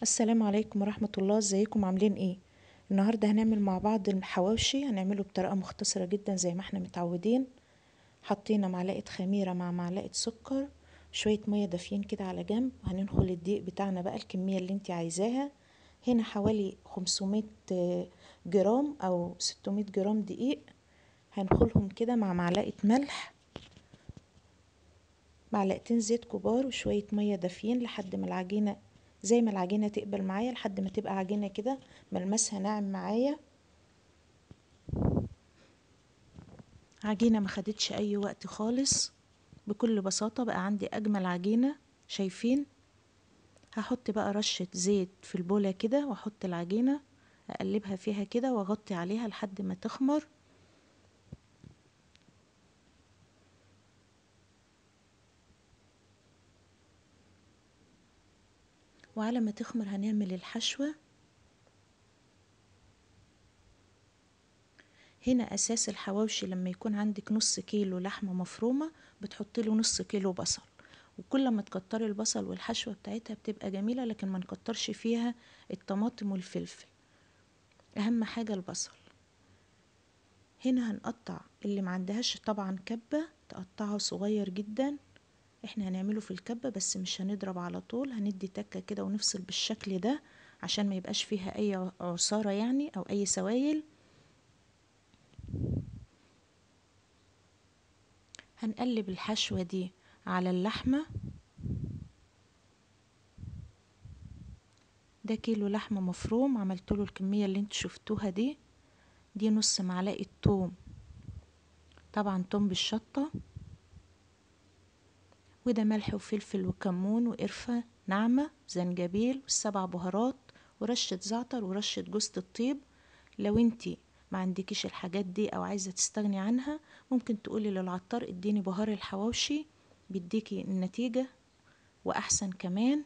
السلام عليكم ورحمة الله ازيكم عاملين ايه النهاردة هنعمل مع بعض الحواوشي هنعمله بطريقة مختصرة جدا زي ما احنا متعودين حطينا معلقة خميرة مع معلقة سكر شوية مية دافيين كده على جنب وهننخل الدقيق بتاعنا بقى الكمية اللي انت عايزاها هنا حوالي 500 جرام او 600 جرام دقيق هنخلهم كده مع معلقة ملح معلقتين زيت كبار وشوية مية دافيين لحد ما العجينة زي ما العجينة تقبل معايا لحد ما تبقى عجينة كده ملمسها ناعم معايا عجينة ما خدتش اي وقت خالص بكل بساطة بقى عندي اجمل عجينة شايفين هحط بقى رشة زيت في البولة كده واحط العجينة اقلبها فيها كده واغطي عليها لحد ما تخمر وعلى ما تخمر هنعمل الحشوة هنا أساس الحواوشي لما يكون عندك نص كيلو لحمة مفرومة بتحط له نص كيلو بصل وكل ما تكتري البصل والحشوة بتاعتها بتبقى جميلة لكن ما نكترش فيها الطماطم والفلفل أهم حاجة البصل هنا هنقطع اللي معندهاش طبعا كبة تقطعه صغير جدا احنا هنعمله في الكبة بس مش هنضرب على طول هندي تكة كده ونفصل بالشكل ده عشان ما يبقاش فيها اي عصارة يعني او اي سوائل هنقلب الحشوة دي على اللحمة ده كيلو لحمة مفروم عملت له الكمية اللي انتوا شفتوها دي دي نص معلقة توم طبعا توم بالشطة وده ملح وفلفل وكمون وقرفة ناعمة زنجبيل والسبع بهارات ورشة زعتر ورشة جوزة الطيب لو انتي ما عندكيش الحاجات دي او عايزة تستغني عنها ممكن تقولي للعطار اديني بهار الحواوشي بيديكي النتيجة واحسن كمان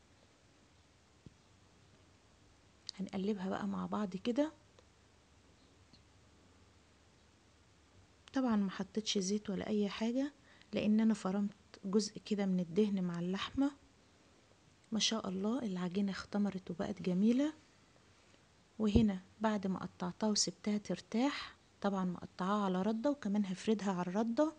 هنقلبها بقى مع بعض كده طبعا ما حطيتش زيت ولا اي حاجة لان انا فرمت جزء كده من الدهن مع اللحمة ما شاء الله العجينة اختمرت وبقت جميلة وهنا بعد ما قطعتها وسبتها ترتاح طبعا مقطعاها على ردة وكمان هفردها على الردة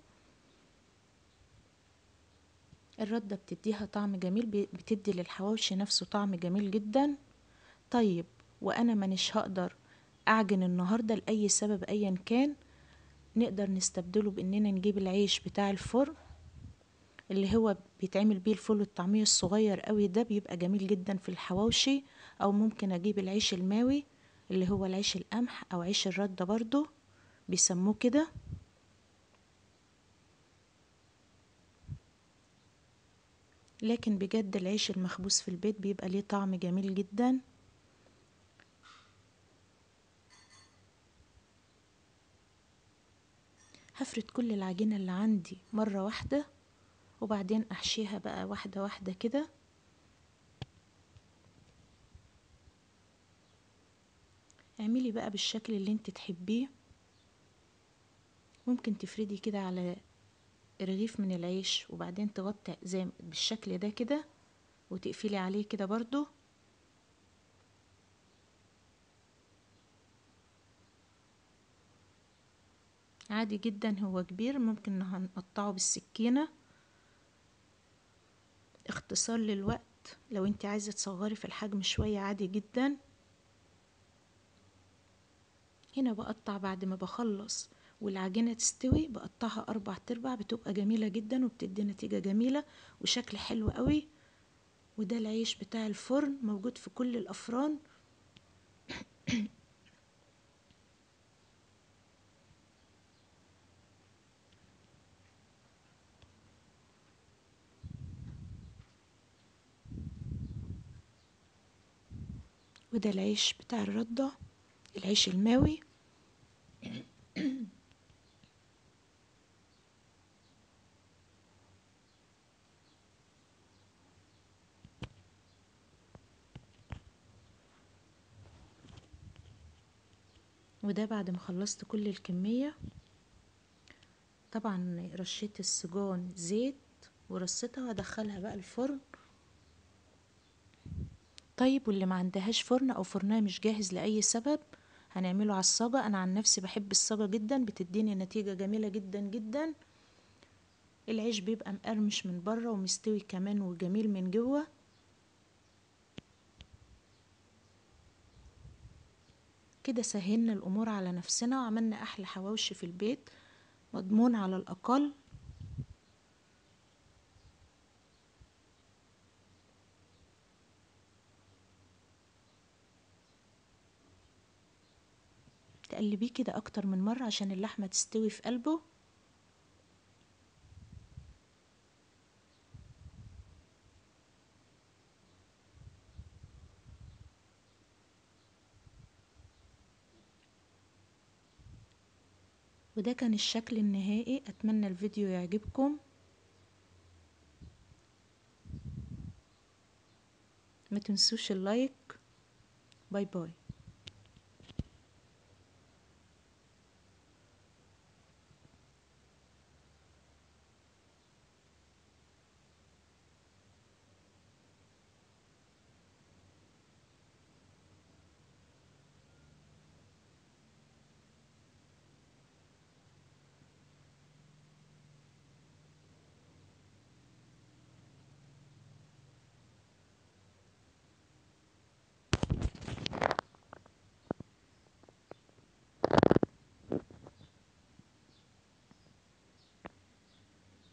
الردة بتديها طعم جميل بتدي للحواوشي نفسه طعم جميل جدا طيب وانا مانيش هقدر اعجن النهاردة لأي سبب ايا كان نقدر نستبدله باننا نجيب العيش بتاع الفرن اللي هو بيتعمل بيه الفول والطعمية الصغير قوي ده بيبقى جميل جدا في الحواوشي او ممكن اجيب العيش الماوي اللي هو العيش القمح او عيش الردة برضو بيسموه كده لكن بجد العيش المخبوز في البيت بيبقى ليه طعم جميل جدا هفرد كل العجينة اللي عندي مرة واحدة وبعدين احشيها بقى واحدة واحدة كده اعملي بقى بالشكل اللي انت تحبيه ممكن تفردي كده على رغيف من العيش وبعدين تغطي زي بالشكل ده كده وتقفلي عليه كده برضو عادي جدا هو كبير ممكن هنقطعه بالسكينة اختصار للوقت لو انت عايزة تصغري في الحجم شوية عادي جدا هنا بقطع بعد ما بخلص والعجينة تستوي بقطعها أربع تربع بتبقى جميلة جدا وبتدي نتيجة جميلة وشكل حلو قوي وده العيش بتاع الفرن موجود في كل الأفران وده العيش بتاع الردة العيش الماوي وده بعد ما خلصت كل الكمية طبعا رشيت السجون زيت ورصيتها وادخلها بقى الفرن طيب واللي ما عندهاش فرن او فرنها مش جاهز لاي سبب هنعمله على الصاجة انا عن نفسي بحب الصاجة جدا بتديني نتيجة جميلة جدا جدا العيش بيبقى مقرمش من بره ومستوي كمان وجميل من جوه كده سهلنا الامور على نفسنا وعملنا احلى حواوشي في البيت مضمون على الاقل تقلبيه كده اكتر من مرة عشان اللحمة تستوي في قلبه وده كان الشكل النهائي اتمنى الفيديو يعجبكم ما تنسوش اللايك باي باي